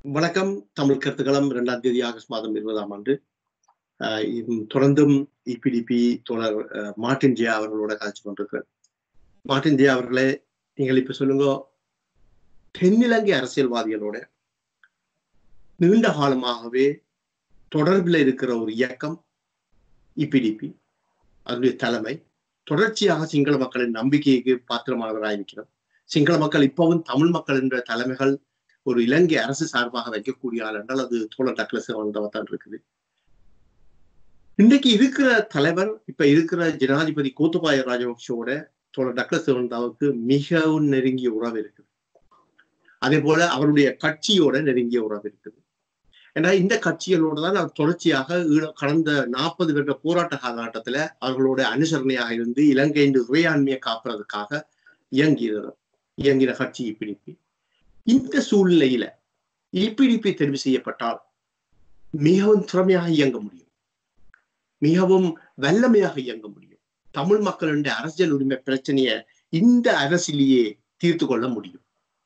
வணக்கம் தமிழ் கருத்துக்களம் இரண்டாம் தேதி ஆகஸ்ட் மாதம் இருபதாம் ஆண்டு ஆஹ் இம் தொடர்ந்தும் இபிடிபி தோழர் ஆஹ் மார்ட்டின் ஜியா அவர்களோட காட்சி கொண்டிருக்கிறேன் மார்ட்டின் ஜியா அவர்களே நீங்கள் இப்ப சொல்லுங்க தென்னிலங்கை அரசியல்வாதிகளோட நீண்ட காலமாகவே தொடர்பில் இருக்கிற ஒரு இயக்கம் இபிடிபி அதனுடைய தலைமை தொடர்ச்சியாக சிங்கள மக்களின் நம்பிக்கைக்கு பாத்திரமானவராக இருக்கிறோம் சிங்கள மக்கள் இப்பவும் தமிழ் மக்கள் என்ற தலைமைகள் ஒரு இலங்கை அரசு சார்பாக வைக்கக்கூடிய ஆள் என்றால் அது தோழர் டக்ளஸ் வந்தவா தான் இருக்குது இன்றைக்கு இருக்கிற தலைவர் இப்ப இருக்கிற ஜனாதிபதி கோத்தபாய ராஜபக்ஷோட தோழர் டக்ளஸ் வந்தாவுக்கு மிகவும் நெருங்கிய உறவு இருக்குது அதே போல அவருடைய கட்சியோட நெருங்கிய உறவு இருக்குது ஏன்னா இந்த கட்சிகளோட தான் அவர் தொடர்ச்சியாக ஈழ- கடந்த நாற்பது வருட போராட்ட காலகட்டத்துல அவர்களோட அனுசரணையாக இருந்து இலங்கையின் இறையாண்மையை காப்புறதுக்காக இயங்கியது இயங்கின கட்சி இப்பிடிப்பி இந்த சூழ்நிலையில இபிடிபி தெரிவு செய்யப்பட்டால் மிகவும் திறமையாக இயங்க முடியும் மிகவும் வல்லமையாக இயங்க முடியும் தமிழ் மக்களுடைய அரசியல் உரிமை பிரச்சனையை இந்த அரசிலேயே தீர்த்து கொள்ள முடியும்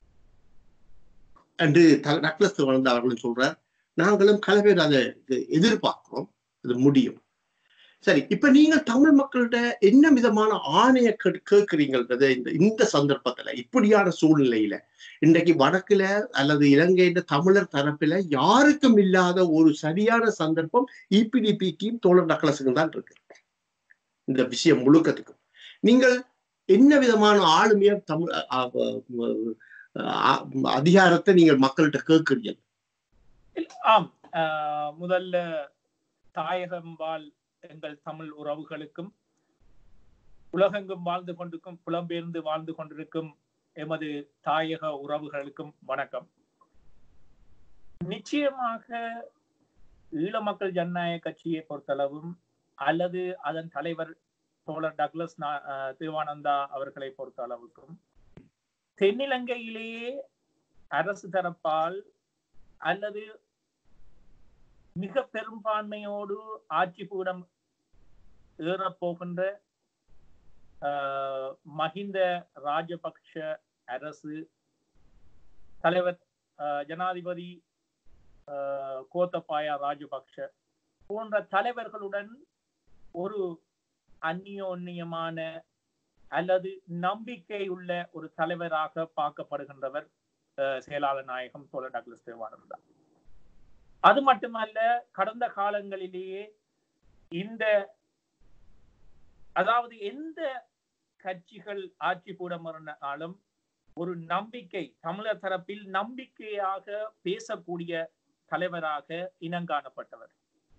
என்று த- டக்ளஸ் திருவனந்த அவர்களும் சொல்றார் நாங்களும் பல பேர் அதை எதிர்பார்க்கிறோம் அது முடியும் சரி இப்ப நீங்கள் தமிழ் மக்கள்கிட்ட என்ன விதமான ஆணைய கே- கேட்கிறீங்கன்றதை இந்த இந்த சந்தர்ப்பத்துல இப்படியான சூழ்நிலையில இன்றைக்கு வடக்குல அல்லது இலங்கையின் தமிழர் தரப்புல யாருக்கும் இல்லாத ஒரு சரியான சந்தர்ப்பம் இபிடிபிக்கும் தோழர் டக்ளஸுக்கும் தான் இருக்கு இந்த விஷயம் முழுக்கத்துக்கும் நீங்கள் என்ன விதமான ஆளுமையா தமிழ் அ- அ- அ- அதிகாரத்தை நீங்கள் மக்கள்கிட்ட கேட்கிறீங்க ஆம் ஆஹ் முதல்ல தாயகம் வாழ் எங்கள் தமிழ் உறவுகளுக்கும் உலகெங்கும் வாழ்ந்து கொண்டிருக்கும் புலம்பெயர்ந்து வாழ்ந்து கொண்டிருக்கும் எமது தாயக உறவுகளுக்கும் வணக்கம் நிச்சயமாக ஈழ மக்கள் ஜனநாயக கட்சியை பொறுத்தளவும் அல்லது அதன் தலைவர் தோழர் டக்ளஸ் நா- ஆஹ் தேவானந்தா அவர்களை பொறுத்த அளவுக்கும் தென்னிலங்கையிலேயே அரசு தரப்பால் அல்லது மிக பெரும்பான்மையோடு ஆட்சி பீடம் ஏறப்போகின்ற ஆஹ், மஹிந்த ராஜபக்ஷ அரசு தலைவர் ஆஹ், ஜனாதிபதி ஆஹ், கோத்தபாயா ராஜபக்ஷ போன்ற தலைவர்களுடன் ஒரு அந்நியோன்யமான அல்லது நம்பிக்கை உள்ள ஒரு தலைவராக பார்க்கப்படுகின்றவர் ஆஹ், செயலாளர் நாயகம் தோழர் டக்ளஸ் தேவானந்தா அது மட்டுமல்ல கடந்த காலங்களிலேயே இந்த அதாவது எந்த கட்சிகள் ஆட்சி கூடமானாலும் ஒரு நம்பிக்கை தமிழர் தரப்பில் நம்பிக்கையாக பேசக்கூடிய தலைவராக இனங்காணப்பட்டவர்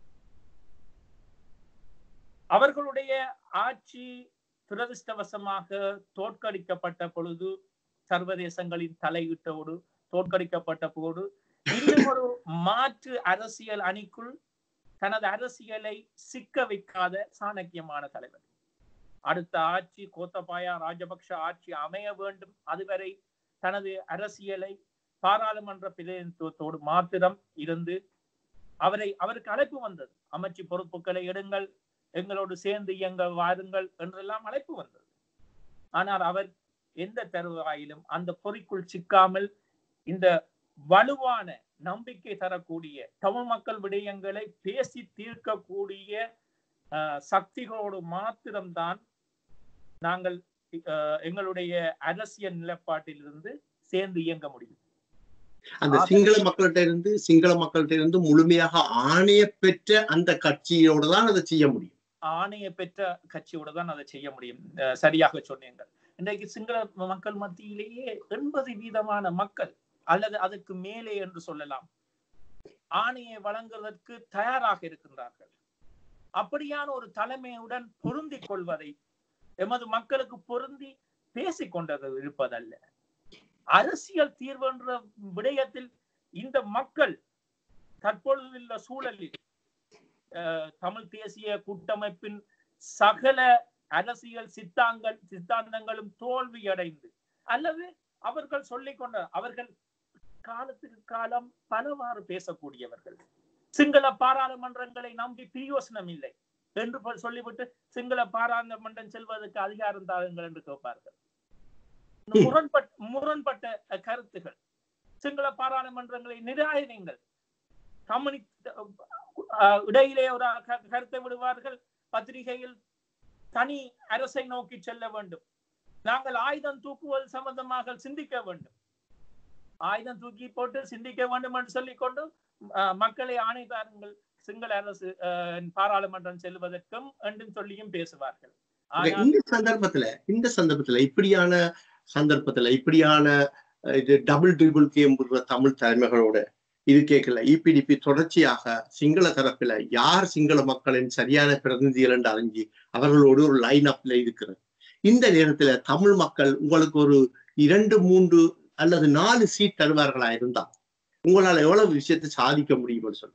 அவர்களுடைய ஆட்சி துரதிருஷ்டவசமாக தோற்கடிக்கப்பட்ட பொழுது சர்வதேசங்களின் தலையீட்டோடு தோற்கடிக்கப்பட்ட போது இன்னும் ஒரு மாற்று அரசியல் அணிக்குள் தனது அரசியலை சிக்க வைக்காத சாணக்கியமான தலைவர் அடுத்த ஆட்சி கோத்தபாயா ராஜபக்ஷ ஆட்சி அமைய வேண்டும் அதுவரை தனது அரசியலை பாராளுமன்ற பிரதிநிதித்துவத்தோடு மாத்திரம் இருந்து அவரை அவருக்கு அழைப்பு வந்தது அமைச்சு பொறுப்புகளை எடுங்கள் எங்களோடு சேர்ந்து இயங்க வாருங்கள் என்றெல்லாம் அழைப்பு வந்தது ஆனால் அவர் எந்த தருவாயிலும் அந்த பொறிக்குள் சிக்காமல் இந்த வலுவான நம்பிக்கை தரக்கூடிய தமிழ் மக்கள் விடயங்களை பேசி தீர்க்கக்கூடிய ஆஹ், சக்திகளோடு மாத்திரம்தான் நாங்கள் ஆஹ், எங்களுடைய அரசியல் நிலைப்பாட்டிலிருந்து சேர்ந்து இயங்க முடியும் அந்த ஆக- சிங்கள மக்கள்கிட்ட இருந்து சிங்கள மக்கள்கிட்ட இருந்து முழுமையாக ஆணைய பெற்ற அந்த கட்சியோட தான் அதை செய்ய முடியும் ஆணைய பெற்ற கட்சியோட தான் அதை செய்ய முடியும் அஹ் சரியாக சொன்னீங்கள் இன்றைக்கு சிங்கள மக்கள் மத்தியிலேயே எண்பது வீதமான மக்கள் அல்லது அதுக்கு மேலே என்று சொல்லலாம் ஆணையை வழங்குவதற்கு தயாராக இருக்கின்றார்கள் அப்படியான ஒரு தலைமையுடன் பொருந்திக் கொள்வதை எமது மக்களுக்கு பொருந்தி பேசிக் கொண்டது இருப்பதல்ல அரசியல் தீர்வு என்ற விடயத்தில் இந்த மக்கள் தற்பொழுதுள்ள சூழலில் அஹ், தமிழ் தேசிய கூட்டமைப்பின் சகல அரசியல் சித்தாங்கள் சித்தாந்தங்களும் தோல்வியடைந்து அல்லது அவர்கள் சொல்லிக் கொண்ட அவர்கள் காலத்துக்கு காலம் பலவாறு பேசக்கூடியவர்கள் சிங்கள பாராளுமன்றங்களை நம்பி பிரயோசனம் இல்லை என்று ப- சொல்லிவிட்டு சிங்கள பாராளுமன்றம் செல்வதற்கு அதிகாரம் தாருங்கள் என்று கேட்பார்கள் முரண்பட்ட முரண்பட்ட அஹ், கருத்துகள் சிங்கள பாராளுமன்றங்களை நிராகரிங்கள் கம்யூனிஸ்ட் அஹ், இடையிலே ஒரு க- கருத்தை விடுவார்கள் பத்திரிகையில் தனி அரசை நோக்கி செல்ல வேண்டும் நாங்கள் ஆயுதம் தூக்குவது சம்பந்தமாக சிந்திக்க வேண்டும் ஆயுதம் தூக்கி போட்டு சிந்திக்க வேண்டும் என்று சொல்லிக்கொண்டு அஹ், மக்களை ஆணை தாருங்கள் சிங்கள அரசு அஹ், பாராளுமன்றம் செல்வதற்கும் என்றும் சொல்லியும் பேசுவார்கள் ஆனால் இந்த சந்தர்ப்பத்துல இந்த சந்தர்ப்பத்துல இப்படியான சந்தர்ப்பத்துல இப்படியான அஹ், இது டபுள் ட்ரிபிள் கேம் விடுற தமிழ் தலைமைகளோட இது கேட்கல இபிடிபி தொடர்ச்சியாக சிங்கள தரப்புல யார் சிங்கள மக்களின் சரியான பிரதிநிதிகள் என்று அறிஞ்சு அவர்களோடு ஒரு லைன் அப்ல இருக்கிறது இந்த நேரத்துல தமிழ் மக்கள் உங்களுக்கு ஒரு இரண்டு மூன்று அல்லது நாலு சீட் தருவார்களா இருந்தா உங்களால எவ்வளவு விஷயத்தை சாதிக்க முடியும்னு சொல்லுங்க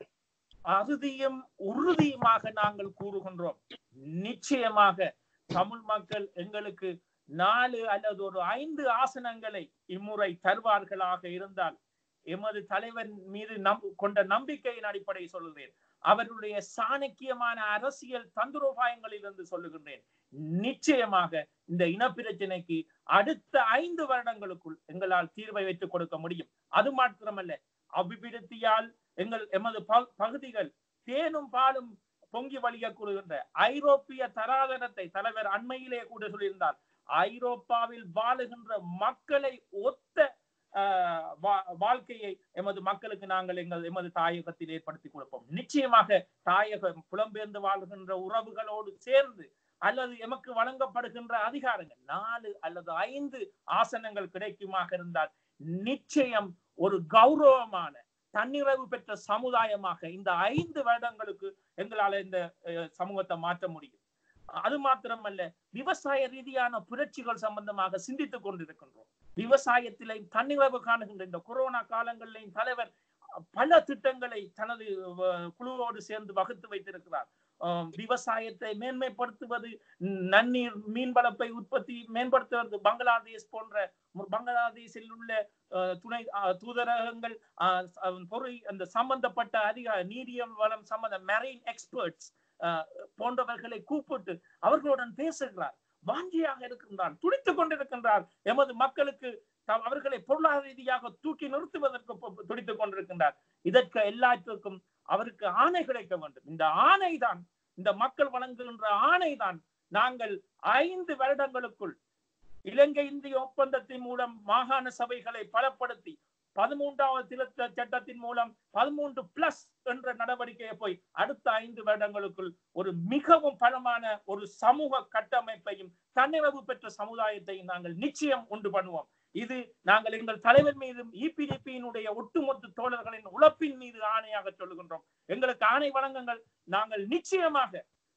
அறுதியும் உறுதியுமாக நாங்கள் கூறுகின்றோம் நிச்சயமாக தமிழ் மக்கள் எங்களுக்கு நாலு அல்லது ஒரு ஐந்து ஆசனங்களை இம்முறை தருவார்களாக இருந்தால் எமது தலைவர் மீது நம் கொண்ட நம்பிக்கையின் அடிப்படை சொல்கிறேன் அவருடைய சாணக்கியமான அரசியல் தந்திரோபாயங்களில் இருந்து சொல்லுகின்றேன் நிச்சயமாக இந்த இனப்பிரச்சனைக்கு அடுத்த ஐந்து வருடங்களுக்குள் எங்களால் தீர்வை வைத்துக் கொடுக்க முடியும் அது மாத்திரமல்ல அபிவிருத்தியால் எங்கள் எமது ப- பகுதிகள் தேனும் பாலும் பொங்கி வழிய கூறுகின்ற ஐரோப்பிய தராதரத்தை தலைவர் அண்மையிலே கூட சொல்லியிருந்தார் ஐரோப்பாவில் வாழுகின்ற மக்களை ஒத்த ஆஹ், வா- வாழ்க்கையை எமது மக்களுக்கு நாங்கள் எங்கள் எமது தாயகத்தில் ஏற்படுத்தி கொடுப்போம் நிச்சயமாக தாயகம் புலம்பெயர்ந்து வாழ்கின்ற உறவுகளோடு சேர்ந்து அல்லது எமக்கு வழங்கப்படுகின்ற அதிகாரங்கள் நாலு அல்லது ஐந்து ஆசனங்கள் கிடைக்குமாக இருந்தால் நிச்சயம் ஒரு கௌரவமான தன்னிறைவு பெற்ற சமுதாயமாக இந்த ஐந்து வருடங்களுக்கு எங்களால இந்த அஹ், சமூகத்தை மாற்ற முடியும் அது மாத்திரமல்ல விவசாய ரீதியான புரட்சிகள் சம்பந்தமாக சிந்தித்துக் கொண்டிருக்கின்றோம் விவசாயத்திலே தன்னிறைவு காணுகின்ற இந்த கொரோனா காலங்களிலேயும் தலைவர் பல திட்டங்களை தனது அஹ், குழுவோடு சேர்ந்து வகுத்து வைத்திருக்கிறார் அஹ், விவசாயத்தை மேன்மைப்படுத்துவது நன்னீர் மீன் வளப்பை உற்பத்தி மேம்படுத்துவது பங்களாதேஷ் போன்ற மு- பங்களாதேஷில் உள்ள அஹ், துணை அஹ், தூதரகங்கள் அஹ், அஹ், பொறி அந்த சம்பந்தப்பட்ட அதிக நீரியல் வளம் சம்பந்த மெரைன் எக்ஸ்பர்ட்ஸ் போன்றவர்களை கூப்பிட்டு அவர்களுடன் பேசுகிறார் வாஞ்சியாக இருக்கின்றார் துடித்துக் கொண்டிருக்கின்றார் எமது மக்களுக்கு த- அவர்களை பொருளாதார ரீதியாக தூக்கி நிறுத்துவதற்கு பொ- துடித்துக் கொண்டிருக்கின்றார் இதற்கு எல்லாத்திற்கும் அவருக்கு ஆணை கிடைக்க வேண்டும் இந்த ஆணை தான் இந்த மக்கள் வழங்குகின்ற ஆணை தான் நாங்கள் ஐந்து வருடங்களுக்குள் இலங்கை இந்திய ஒப்பந்தத்தின் மூலம் மாகாண சபைகளை பலப்படுத்தி பதிமூன்றாவது திருத்த சட்டத்தின் மூலம் பதிமூன்று பிளஸ் என்ற நடவடிக்கையை போய் அடுத்த ஐந்து வருடங்களுக்குள் ஒரு மிகவும் பலமான ஒரு சமூக கட்டமைப்பையும் தன்னிறைவு பெற்ற சமுதாயத்தையும் நாங்கள் நிச்சயம் உண்டு பண்ணுவோம் இது நாங்கள் எங்கள் தலைவர் மீதும் இபிடிபியினுடைய ஒட்டுமொத்த தோழர்களின் உழைப்பின் மீது ஆணையாக சொல்லுகின்றோம் எங்களுக்கு ஆணை வழங்குங்கள் நாங்கள் நிச்சயமாக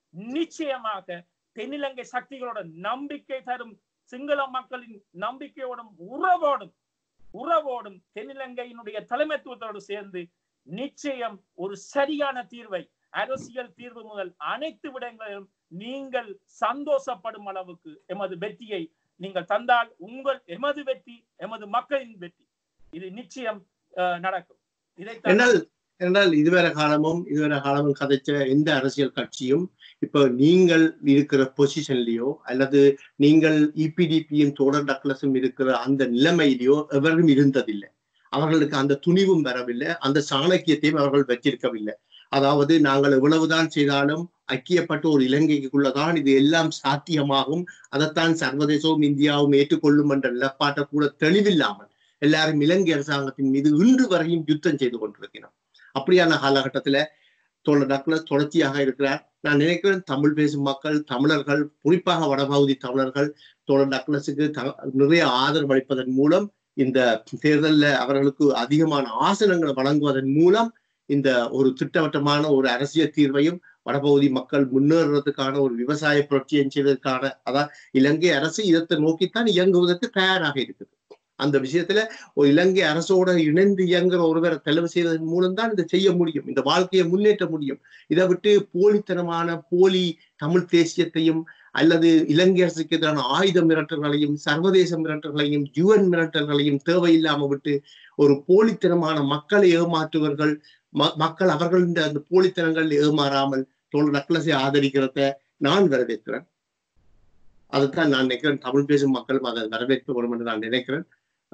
நிச்சயமாக தென்னிலங்கை சக்திகளோட நம்பிக்கை தரும் சிங்கள மக்களின் நம்பிக்கையோடும் உறவோடும் உறவோடும் தென்னிலங்கையினுடைய தலைமைத்துவத்தோடு சேர்ந்து நிச்சயம் ஒரு சரியான தீர்வை அரசியல் தீர்வு முதல் அனைத்து விடங்களிலும் நீங்கள் சந்தோஷப்படும் அளவுக்கு எமது வெற்றியை நீங்கள் தந்தால் உங்கள் எமது வெற்றி எமது மக்களின் வெற்றி இது நிச்சயம் அஹ், நடக்கும் இதைத்தான் என்றால் என்றால் இதுவரை காலமும் இதுவரை காலமும் கதைச்ச எந்த அரசியல் கட்சியும் இப்போ நீங்கள் இருக்கிற பொசிஷன்லயோ அல்லது நீங்கள் இபிடிபியும் தொடர் டக்ளஸும் இருக்கிற அந்த நிலைமையிலயோ எவரும் இருந்ததில்லை அவர்களுக்கு அந்த துணிவும் வரவில்லை அந்த சாணக்கியத்தையும் அவர்கள் வச்சிருக்கவில்லை அதாவது நாங்கள் எவ்வளவுதான் செய்தாலும் ஐக்கியப்பட்ட ஒரு இலங்கைக்குள்ளதான் இது எல்லாம் சாத்தியமாகும் அதைத்தான் சர்வதேசവും இந்தியாவும் ஏற்றுக்கொள்ளும் என்ற நிலப்பாட்டை கூட தெளிவில்லாமல் எல்லாரும் இலங்கை அரசாங்கத்தின் மீது இன்று வரையும் யுத்தம் செய்து கொண்டிருக்கிறோம் அப்படியான காலகட்டத்துல தோழர் டக்ளஸ் தொடர்ச்சியாக இருக்கிறார் நான் நினைக்கிறேன் தமிழ் பேசும் மக்கள் தமிழர்கள் குறிப்பாக வடபகுதி தமிழர்கள் தோழர் டக்ளஸுக்கு த- நிறைய ஆதரவு அளிப்பதன் மூலம் இந்த தேர்தல்ல அவர்களுக்கு அதிகமான ஆசனங்களை வழங்குவதன் மூலம் இந்த ஒரு திட்டவட்டமான ஒரு அரசியல் தீர்வையும் வடபகுதி மக்கள் முன்னேறுறதுக்கான ஒரு விவசாய புரட்சியை செய்வதற்கான அதான் இலங்கை அரசு இதத்தை நோக்கித்தான் இயங்குவதற்கு தயாராக இருக்குது அந்த விஷயத்துல ஒரு இலங்கை அரசோட இணைந்து இயங்குற ஒருவரை தெளிவு செய்வதன் மூலம்தான் இதை செய்ய முடியும் இந்த வாழ்க்கையை முன்னேற்ற முடியும் இதை விட்டு போலித்தனமான போலி தமிழ் தேசியத்தையும் அல்லது இலங்கை அரசுக்கு எதிரான ஆயுத மிரட்டல்களையும் சர்வதேச மிரட்டல்களையும் யுஎன் மிரட்டல்களையும் தேவையில்லாம விட்டு ஒரு போலித்தனமான மக்களை ஏமாற்றுவர்கள் ம- மக்கள் அவர்களின் அந்த போலித்தனங்கள் ஏமாறாமல் தோல் நக்லஸை ஆதரிக்கிறத நான் வரவேற்கிறேன் அதுதான் நான் நினைக்கிறேன் தமிழ் பேசும் மக்களும் அதை வரவேற்க வேண்டும் என்று நான் நினைக்கிறேன்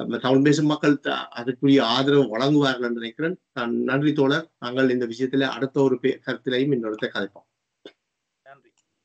நம்ம தமிழ் பேசும் மக்கள் த- அதுக்குரிய ஆதரவு வழங்குவார்கள் என்று நினைக்கிறேன் நான் நன்றி தோழர் நாங்கள் இந்த விஷயத்துல அடுத்த ஒரு பே- கருத்திலையும் இன்னொருத்த கதைப்போம் நன்றி